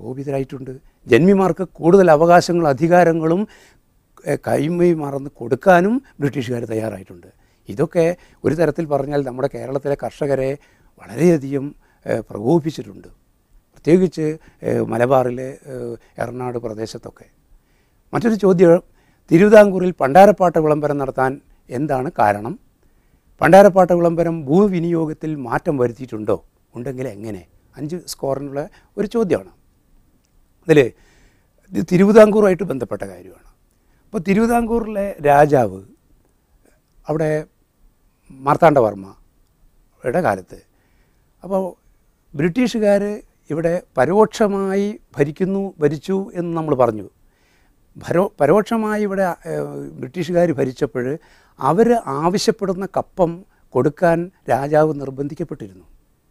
പ്രകോപിതരായിട്ടുണ്ട് ജന്മിമാർക്ക് കൂടുതൽ അവകാശങ്ങളും അധികാരങ്ങളും ഏ, കൈമൈ മറന്ന് കൊടുക്കാനും ബ്രിട്ടീഷുകാർ തയ്യാറായിട്ടുണ്ട് ഇതൊക്കെ ഒരു തരത്തിൽ പറഞ്ഞാൽ നമ്മുടെ കേരളത്തിലെ കർഷകരെ വളരെയധികം ഏ, പ്രകോപിപ്പിച്ചിട്ടുണ്ട് പ്രത്യേകിച്ച് ഏ, മലബാറിലെ ഏ, എറണാട് പ്രദേശത്തൊക്കെ മറ്റൊരു ചോദ്യം തിരുവിതാംകൂറിൽ പണ്ടാരപ്പാട്ട വിളംബരം നടത്താൻ എന്താണ് കാരണം പണ്ടാരപ്പാട്ട വിളംബരം ഭൂവിനിയോഗത്തിൽ മാറ്റം വരുത്തിയിട്ടുണ്ടോ ഉണ്ടെങ്കിൽ എങ്ങനെ അഞ്ച് സ്കോറിനുള്ള ഒരു ചോദ്യമാണ് അതിൽ ഇത് തിരുവിതാംകൂറുമായിട്ട് ബന്ധപ്പെട്ട കാര്യമാണ് അപ്പോൾ തിരുവിതാംകൂറിലെ രാജാവ് അവിടെ മാർത്താണ്ഡവർമ്മയുടെ കാലത്ത് അപ്പോൾ ബ്രിട്ടീഷുകാർ ഇവിടെ പരോക്ഷമായി ഭരിക്കുന്നു ഭരിച്ചു എന്ന് നമ്മൾ പറഞ്ഞു പരോ പരോക്ഷമായി ഇവിടെ ബ്രിട്ടീഷുകാർ ഭരിച്ചപ്പോൾ അവർ ആവശ്യപ്പെടുന്ന കപ്പം കൊടുക്കാൻ രാജാവ് നിർബന്ധിക്കപ്പെട്ടിരുന്നു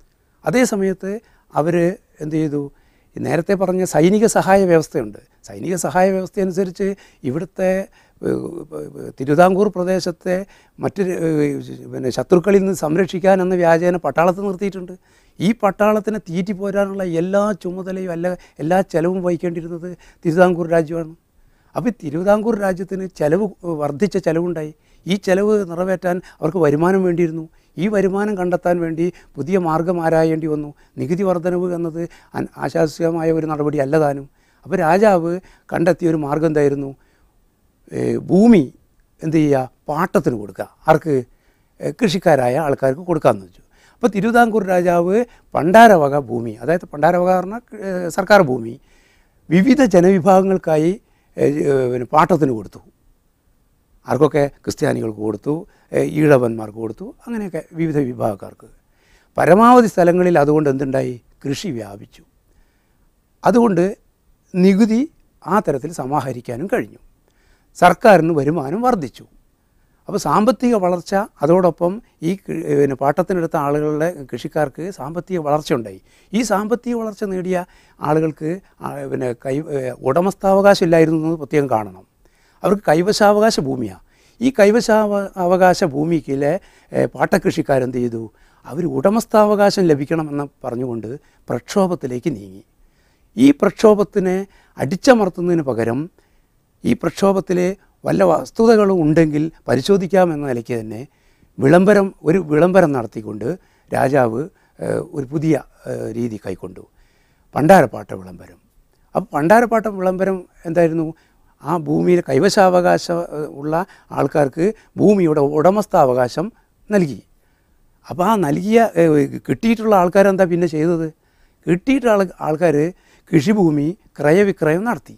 അതേ സമയത്ത് അവർ എന്ത് ചെയ്തു ഈ നേരത്തെ പറഞ്ഞ സൈനിക സഹായ വ്യവസ്ഥയുണ്ട് സൈനിക സഹായ വ്യവസ്ഥ അനുസരിച്ച് ഇവിടുത്തെ ഏഹ്, ഏഹ്, തിരുവിതാംകൂർ പ്രദേശത്തെ മറ്റ് ഏഹ്, പിന്നെ ശത്രുക്കളിൽ നിന്ന് സംരക്ഷിക്കാൻ എന്ന വ്യാജേന പട്ടാളത്തെ നിർത്തിയിട്ടുണ്ട് ഈ പട്ടാളത്തിനെ തീറ്റി പോരാനുള്ള എല്ലാ ചുമതലയും അല്ല എല്ലാ ചെലവും വഹിക്കേണ്ടിയിരുന്നത് തിരുവിതാംകൂർ രാജ്യമാണ് അപ്പോൾ ഈ തിരുവിതാംകൂർ രാജ്യത്തിന് ചെലവ് വർദ്ധിച്ച ചെലവുണ്ടായി ഈ ചെലവ് നിറവേറ്റാൻ അവർക്ക് വരുമാനം വേണ്ടിയിരുന്നു ഈ വരുമാനം കണ്ടെത്താൻ വേണ്ടി പുതിയ മാർഗം ആരായേണ്ടി വന്നു നികുതി വർധനവ് എന്നത് അൻ- ആശാസ്യമായ ഒരു നടപടി അല്ലതാനും അപ്പോൾ രാജാവ് കണ്ടെത്തിയ ഒരു മാർഗം എന്തായിരുന്നു ഏ, ഭൂമി എന്ത് ചെയ്യുക പാട്ടത്തിന് കൊടുക്കുക ആർക്ക് ഏ, കൃഷിക്കാരായ ആൾക്കാർക്ക് കൊടുക്കാമെന്ന് വെച്ചു അപ്പോൾ തിരുവിതാംകൂർ രാജാവ് പണ്ടാരവക ഭൂമി അതായത് പണ്ടാരവക പറഞ്ഞാൽ ഏ, സർക്കാർ ഭൂമി വിവിധ ജനവിഭാഗങ്ങൾക്കായി ഏ, ഏ, പിന്നെ പാട്ടത്തിന് കൊടുത്തു ആർക്കൊക്കെ ക്രിസ്ത്യാനികൾക്ക് കൊടുത്തു ഏ, ഈഴവന്മാർക്ക് കൊടുത്തു അങ്ങനെയൊക്കെ വിവിധ വിഭാഗക്കാർക്ക് പരമാവധി സ്ഥലങ്ങളിൽ അതുകൊണ്ട് എന്തുണ്ടായി കൃഷി വ്യാപിച്ചു അതുകൊണ്ട് നികുതി ആ തരത്തിൽ സമാഹരിക്കാനും കഴിഞ്ഞു സർക്കാരിന് വരുമാനം വർദ്ധിച്ചു അപ്പോൾ സാമ്പത്തിക വളർച്ച അതോടൊപ്പം ഈ കൃ- പിന്നെ പാട്ടത്തിനെടുത്ത ആളുകളുടെ കൃഷിക്കാർക്ക് സാമ്പത്തിക വളർച്ച ഉണ്ടായി ഈ സാമ്പത്തിക വളർച്ച നേടിയ ആളുകൾക്ക് ആ, പിന്നെ കൈ ഏ, ഉടമസ്ഥാവകാശം ഇല്ലായിരുന്നു എന്ന് പ്രത്യേകം കാണണം അവർക്ക് കൈവശാവകാശ ഭൂമിയാണ് ഈ കൈവശാവ അവകാശ ഭൂമിക്കിലെ ഏ, പാട്ടക്കൃഷിക്കാരെന്ത് ചെയ്തു അവർ ഉടമസ്ഥാവകാശം ലഭിക്കണമെന്ന് പറഞ്ഞുകൊണ്ട് പ്രക്ഷോഭത്തിലേക്ക് നീങ്ങി ഈ പ്രക്ഷോഭത്തിനെ അടിച്ചമർത്തുന്നതിന് പകരം ഈ പ്രക്ഷോഭത്തിലെ വല്ല വസ്തുതകളും ഉണ്ടെങ്കിൽ പരിശോധിക്കാമെന്ന നിലയ്ക്ക് തന്നെ വിളംബരം ഒരു വിളംബരം നടത്തിക്കൊണ്ട് രാജാവ് ഏഹ്, ഒരു പുതിയ ഏഹ്, രീതി കൈക്കൊണ്ടു പണ്ടാരപ്പാട്ട വിളംബരം അപ്പോൾ പണ്ടാരപ്പാട്ട വിളംബരം എന്തായിരുന്നു ആ ഭൂമിയിൽ കൈവശാവകാശം ഏഹ്, ഉള്ള ആൾക്കാർക്ക് ഭൂമിയുടെ ഉടമസ്ഥാവകാശം നൽകി അപ്പോൾ ആ നൽകിയ ഏഹ്, കിട്ടിയിട്ടുള്ള ആൾക്കാരെന്താ പിന്നെ ചെയ്തത് കിട്ടിയിട്ടുള്ള ആൾ ആൾക്കാർ കൃഷിഭൂമി ക്രയവിക്രയം നടത്തി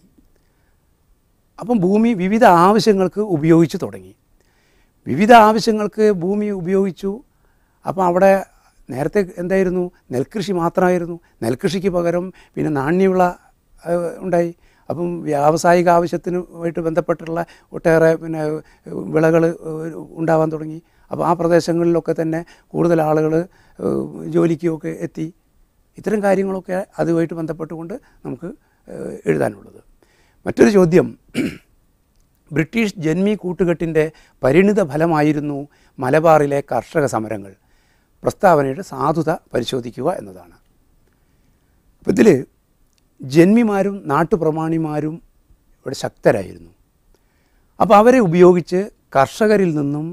അപ്പം ഭൂമി വിവിധ ആവശ്യങ്ങൾക്ക് ഉപയോഗിച്ച് തുടങ്ങി വിവിധ ആവശ്യങ്ങൾക്ക് ഭൂമി ഉപയോഗിച്ചു അപ്പോൾ അവിടെ നേരത്തെ എന്തായിരുന്നു നെൽകൃഷി മാത്രമായിരുന്നു നെൽകൃഷിക്ക് പകരം പിന്നെ നാണ്യവിള ഏഹ്, ഉണ്ടായി അപ്പം വ്യാവസായിക ആവശ്യത്തിനുമായിട്ട് ബന്ധപ്പെട്ടുള്ള ഒട്ടേറെ പിന്നെ വിളകൾ ഉണ്ടാവാൻ തുടങ്ങി അപ്പോൾ ആ പ്രദേശങ്ങളിലൊക്കെ തന്നെ കൂടുതൽ ആളുകൾ ജോലിക്കുമൊക്കെ എത്തി ഇത്തരം കാര്യങ്ങളൊക്കെ അതുമായിട്ട് ബന്ധപ്പെട്ടുകൊണ്ട് നമുക്ക് ഏഹ്, എഴുതാനുള്ളത് മറ്റൊരു ചോദ്യം ബ്രിട്ടീഷ് ജന്മി കൂട്ടുകെട്ടിൻ്റെ പരിണിത ഫലമായിരുന്നു മലബാറിലെ കർഷക സമരങ്ങൾ പ്രസ്താവനയുടെ സാധുത പരിശോധിക്കുക എന്നതാണ് അപ്പോൾ ഇതിൽ ജന്മിമാരും നാട്ടുപ്രമാണിമാരും ഇവിടെ ശക്തരായിരുന്നു അപ്പോൾ അവരെ ഉപയോഗിച്ച് കർഷകരിൽ നിന്നും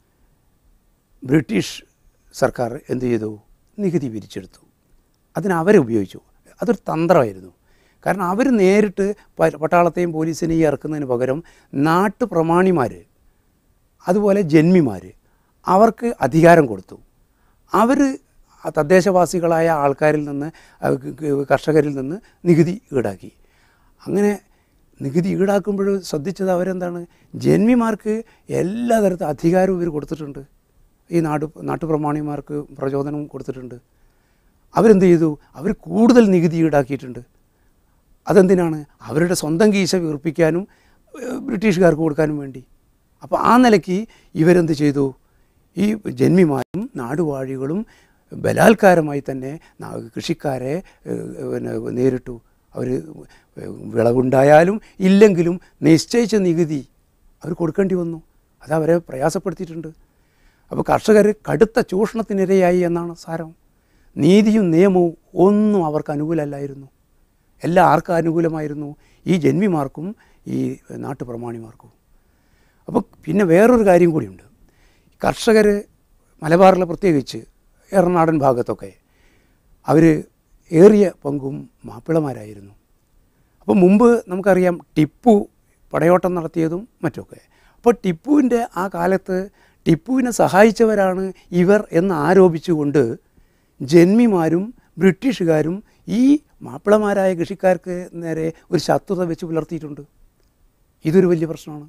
ബ്രിട്ടീഷ് സർക്കാർ എന്ത് ചെയ്തു നികുതി പിരിച്ചെടുത്തു അതിന് അവരെ ഉപയോഗിച്ചു അതൊരു തന്ത്രമായിരുന്നു കാരണം അവർ നേരിട്ട് പ- പട്ടാളത്തെയും പോലീസിനെയും ഇറക്കുന്നതിന് പകരം നാട്ടുപ്രമാണിമാർ അതുപോലെ ജന്മിമാർ അവർക്ക് അധികാരം കൊടുത്തു അവർ തദ്ദേശവാസികളായ ആൾക്കാരിൽ നിന്ന് അഹ് ക- ക- കർഷകരിൽ നിന്ന് നികുതി ഈടാക്കി അങ്ങനെ നികുതി ഈടാക്കുമ്പോൾ ശ്രദ്ധിച്ചത് അവരെന്താണ് ജന്മിമാർക്ക് എല്ലാ തരത്തിൽ അധികാരവും ഇവർ കൊടുത്തിട്ടുണ്ട് ഈ നാട് നാട്ടുപ്രമാണിമാർക്ക് പ്രചോദനം കൊടുത്തിട്ടുണ്ട് അവരെന്ത് ചെയ്തു അവർ കൂടുതൽ നികുതി ഈടാക്കിയിട്ടുണ്ട് അതെന്തിനാണ് അവരുടെ സ്വന്തം കീശ വീർപ്പിക്കാനും ഏഹ്, ബ്രിട്ടീഷുകാർക്ക് കൊടുക്കാനും വേണ്ടി അപ്പോൾ ആ നിലയ്ക്ക് ഇവരെന്ത് ചെയ്തു ഈ ജന്മിമാരും നാടുവാഴികളും ബലാത്കാരമായി തന്നെ നാ- കൃഷിക്കാരെ ഏഹ്, പിന്നെ നേരിട്ടു അവർ വിളവുണ്ടായാലും ഇല്ലെങ്കിലും നിശ്ചയിച്ച നികുതി അവർ കൊടുക്കേണ്ടി വന്നു അത് അവരെ പ്രയാസപ്പെടുത്തിയിട്ടുണ്ട് അപ്പോൾ കർഷകർ കടുത്ത ചൂഷണത്തിനിരയായി എന്നാണ് സാരം നീതിയും നിയമവും ഒന്നും അവർക്ക് അനുകൂലമല്ലായിരുന്നു എല്ലാം ആർക്ക് അനുകൂലമായിരുന്നു ഈ ജന്മിമാർക്കും ഈ നാട്ടുപ്രമാണിമാർക്കും അപ്പോൾ പിന്നെ വേറൊരു കാര്യം കൂടിയുണ്ട് കർഷകർ മലബാറിൽ പ്രത്യേകിച്ച് എറണാടൻ ഭാഗത്തൊക്കെ അവർ ഏറിയ പങ്കും മാപ്പിളമാരായിരുന്നു അപ്പോൾ മുമ്പ് നമുക്കറിയാം ടിപ്പു പടയോട്ടം നടത്തിയതും മറ്റൊക്കെ അപ്പോൾ ടിപ്പുവിൻ്റെ ആ കാലത്ത് ടിപ്പുവിനെ സഹായിച്ചവരാണ് ഇവർ എന്ന് ആരോപിച്ചുകൊണ്ട് ജന്മിമാരും ബ്രിട്ടീഷുകാരും ഈ മാപ്പിളമാരായ കൃഷിക്കാർക്ക് നേരെ ഒരു ശത്രുത വെച്ച് പുലർത്തിയിട്ടുണ്ട് ഇതൊരു വലിയ പ്രശ്നമാണ്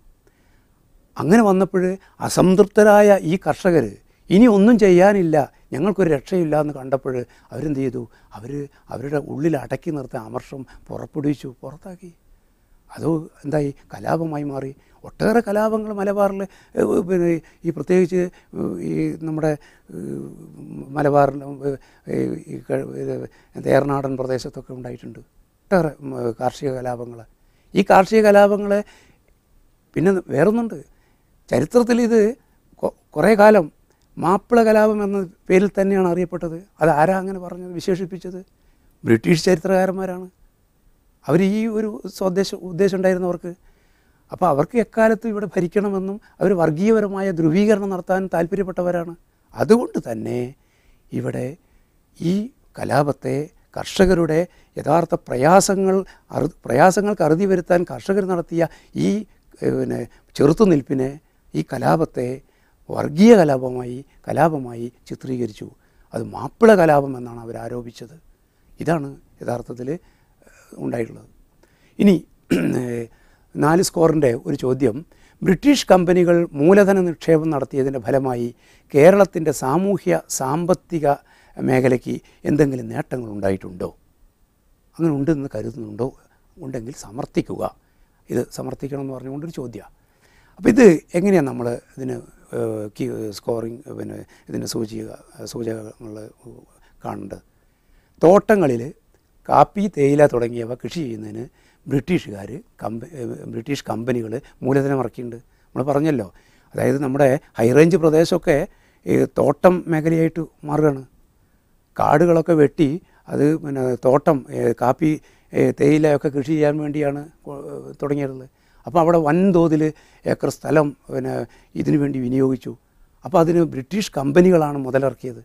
അങ്ങനെ വന്നപ്പോൾ അസംതൃപ്തരായ ഈ കർഷകർ ഇനി ഒന്നും ചെയ്യാനില്ല ഞങ്ങൾക്കൊരു രക്ഷയില്ല എന്ന് കണ്ടപ്പോൾ അവരെന്ത് ചെയ്തു അവർ അവരുടെ ഉള്ളിൽ അടക്കി നിർത്തിയ അമർഷം പുറപ്പെടുവിച്ചു പുറത്താക്കി അത് എന്തായി കലാപമായി മാറി ഒട്ടേറെ കലാപങ്ങൾ മലബാറിൽ ഏഹ്, പിന്നെ ഈ പ്രത്യേകിച്ച് ഏഹ്, ഈ നമ്മുടെ ഏഹ്, മലബാറിൽ ഏഹ്, ഈ ക- ഇത് ഏറനാടൻ പ്രദേശത്തൊക്കെ ഉണ്ടായിട്ടുണ്ട് ഒട്ടേറെ ഉം, കാർഷിക കലാപങ്ങൾ ഈ കാർഷിക കലാപങ്ങൾ പിന്നെ വേറൊന്നുണ്ട് ചരിത്രത്തിൽ ഇത് കൊ- കുറേ കാലം മാപ്പിള കലാപം എന്ന പേരിൽ തന്നെയാണ് അറിയപ്പെട്ടത് അത് ആരാ അങ്ങനെ പറഞ്ഞത് വിശേഷിപ്പിച്ചത് ബ്രിട്ടീഷ് ചരിത്രകാരന്മാരാണ് അവർ ഈ ഒരു സ്വദേശ ഉദ്ദേശം ഉണ്ടായിരുന്നവർക്ക് അപ്പോൾ അവർക്ക് എക്കാലത്തും ഇവിടെ ഭരിക്കണമെന്നും അവർ വർഗീയപരമായ ധ്രുവീകരണം നടത്താൻ താല്പര്യപ്പെട്ടവരാണ് അതുകൊണ്ട് തന്നെ ഇവിടെ ഈ കലാപത്തെ കർഷകരുടെ യഥാർത്ഥ പ്രയാസങ്ങൾ അറു പ്രയാസങ്ങൾക്ക് അറുതി വരുത്താൻ കർഷകർ നടത്തിയ ഈ ഏഹ്, പിന്നെ ചെറുത്തുനിൽപ്പിനെ ഈ കലാപത്തെ വർഗീയ കലാപമായി കലാപമായി ചിത്രീകരിച്ചു അത് മാപ്പിള കലാപം എന്നാണ് അവർ ആരോപിച്ചത് ഇതാണ് യഥാർത്ഥത്തിൽ ഉണ്ടായിട്ടുള്ളത് ഇനി ഏഹ്, നാല് സ്കോറിൻ്റെ ഒരു ചോദ്യം ബ്രിട്ടീഷ് കമ്പനികൾ മൂലധന നിക്ഷേപം നടത്തിയതിൻ്റെ ഫലമായി കേരളത്തിൻ്റെ സാമൂഹ്യ സാമ്പത്തിക മേഖലയ്ക്ക് എന്തെങ്കിലും നേട്ടങ്ങൾ ഉണ്ടായിട്ടുണ്ടോ അങ്ങനെ ഉണ്ടെന്ന് കരുതുന്നുണ്ടോ ഉണ്ടെങ്കിൽ സമർത്ഥിക്കുക ഇത് സമർത്ഥിക്കണം എന്ന് പറഞ്ഞുകൊണ്ടൊരു ചോദ്യമാണ് അപ്പോൾ ഇത് എങ്ങനെയാണ് നമ്മൾ ഇതിന് ഏഹ്, കീ സ്കോറിങ് പിന്നെ ഇതിന് സൂചിക സൂചകങ്ങൾ കാണേണ്ടത് തോട്ടങ്ങളിൽ കാപ്പി തേയില തുടങ്ങിയവ കൃഷി ചെയ്യുന്നതിന് ബ്രിട്ടീഷുകാർ കമ്പ ഏഹ്, ബ്രിട്ടീഷ് കമ്പനികൾ മൂലധനം ഇറക്കിയിട്ടുണ്ട് നമ്മൾ പറഞ്ഞല്ലോ അതായത് നമ്മുടെ ഹൈറേഞ്ച് പ്രദേശമൊക്കെ ഈ തോട്ടം മേഖലയായിട്ട് മാറുകയാണ് കാടുകളൊക്കെ വെട്ടി അത് പിന്നെ തോട്ടം ഏഹ്, കാപ്പി ഏഹ്, തേയിലയൊക്കെ കൃഷി ചെയ്യാൻ വേണ്ടിയാണ് കൊ- ഏഹ്, തുടങ്ങിയിട്ടുള്ളത് അപ്പോൾ അവിടെ വൻതോതിൽ ഏക്കർ സ്ഥലം പിന്നെ ഇതിനു വേണ്ടി വിനിയോഗിച്ചു അപ്പോൾ അതിന് ബ്രിട്ടീഷ് കമ്പനികളാണ് മുതലിറക്കിയത്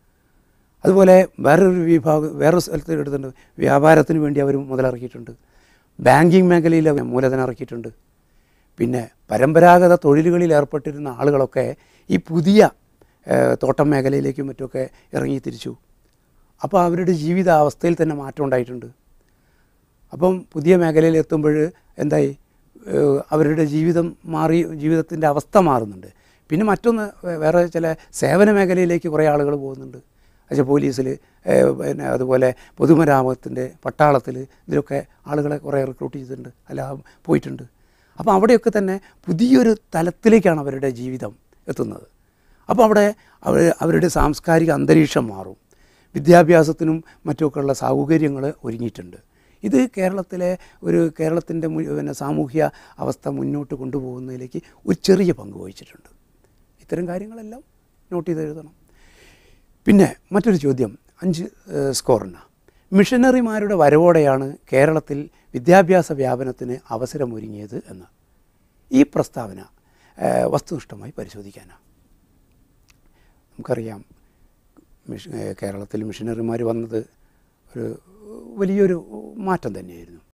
അതുപോലെ വേറൊരു വിഭാഗം വേറൊരു സ്ഥലത്ത് എടുത്തിട്ടുണ്ട് വ്യാപാരത്തിന് വേണ്ടി അവർ മുതലിറക്കിയിട്ടുണ്ട് ബാങ്കിങ് മേഖലയിൽ അവർ മൂലധനം ഇറക്കിയിട്ടുണ്ട് പിന്നെ പരമ്പരാഗത തൊഴിലുകളിൽ ഏർപ്പെട്ടിരുന്ന ആളുകളൊക്കെ ഈ പുതിയ ഏഹ്, തോട്ടം മേഖലയിലേക്കും മറ്റുമൊക്കെ ഇറങ്ങി തിരിച്ചു അപ്പോൾ അവരുടെ ജീവിത അവസ്ഥയിൽ തന്നെ മാറ്റം ഉണ്ടായിട്ടുണ്ട് അപ്പം പുതിയ മേഖലയിൽ എത്തുമ്പോൾ എന്തായി ഏഹ് അവരുടെ ജീവിതം മാറി ജീവിതത്തിൻ്റെ അവസ്ഥ മാറുന്നുണ്ട് പിന്നെ മറ്റൊന്ന് വേ- വേറെ ചില സേവന മേഖലയിലേക്ക് കുറേ ആളുകൾ പോകുന്നുണ്ട് പക്ഷേ പോലീസിൽ പിന്നെ അതുപോലെ പൊതുമരാമത്തിൻ്റെ പട്ടാളത്തിൽ ഇതിലൊക്കെ ആളുകളെ കുറേ റിക്രൂട്ട് ചെയ്തിട്ടുണ്ട് അല്ല പോയിട്ടുണ്ട് അപ്പോൾ അവിടെയൊക്കെ തന്നെ പുതിയൊരു തലത്തിലേക്കാണ് അവരുടെ ജീവിതം എത്തുന്നത് അപ്പോൾ അവിടെ അവർ അവരുടെ സാംസ്കാരിക അന്തരീക്ഷം മാറും വിദ്യാഭ്യാസത്തിനും മറ്റുമൊക്കെയുള്ള സൗകര്യങ്ങൾ ഒരുങ്ങിയിട്ടുണ്ട് ഇത് കേരളത്തിലെ ഒരു കേരളത്തിൻ്റെ മു- പിന്നെ സാമൂഹ്യ അവസ്ഥ മുന്നോട്ട് കൊണ്ടുപോകുന്നതിലേക്ക് ഒരു ചെറിയ പങ്ക് വഹിച്ചിട്ടുണ്ട് ഇത്തരം കാര്യങ്ങളെല്ലാം നോട്ട് ചെയ്ത് എഴുതണം പിന്നെ മറ്റൊരു ചോദ്യം അഞ്ച് ഏഹ്, സ്കോറിന് മിഷനറിമാരുടെ വരവോടെയാണ് കേരളത്തിൽ വിദ്യാഭ്യാസ വ്യാപനത്തിന് അവസരമൊരുങ്ങിയത് എന്ന് ഈ പ്രസ്താവന ഏഹ്, വസ്തുനിഷ്ഠമായി പരിശോധിക്കാനാണ് നമുക്കറിയാം മിഷ ഏഹ് കേരളത്തിൽ മിഷനറിമാർ വന്നത് ഒരു വലിയൊരു മാറ്റം തന്നെയായിരുന്നു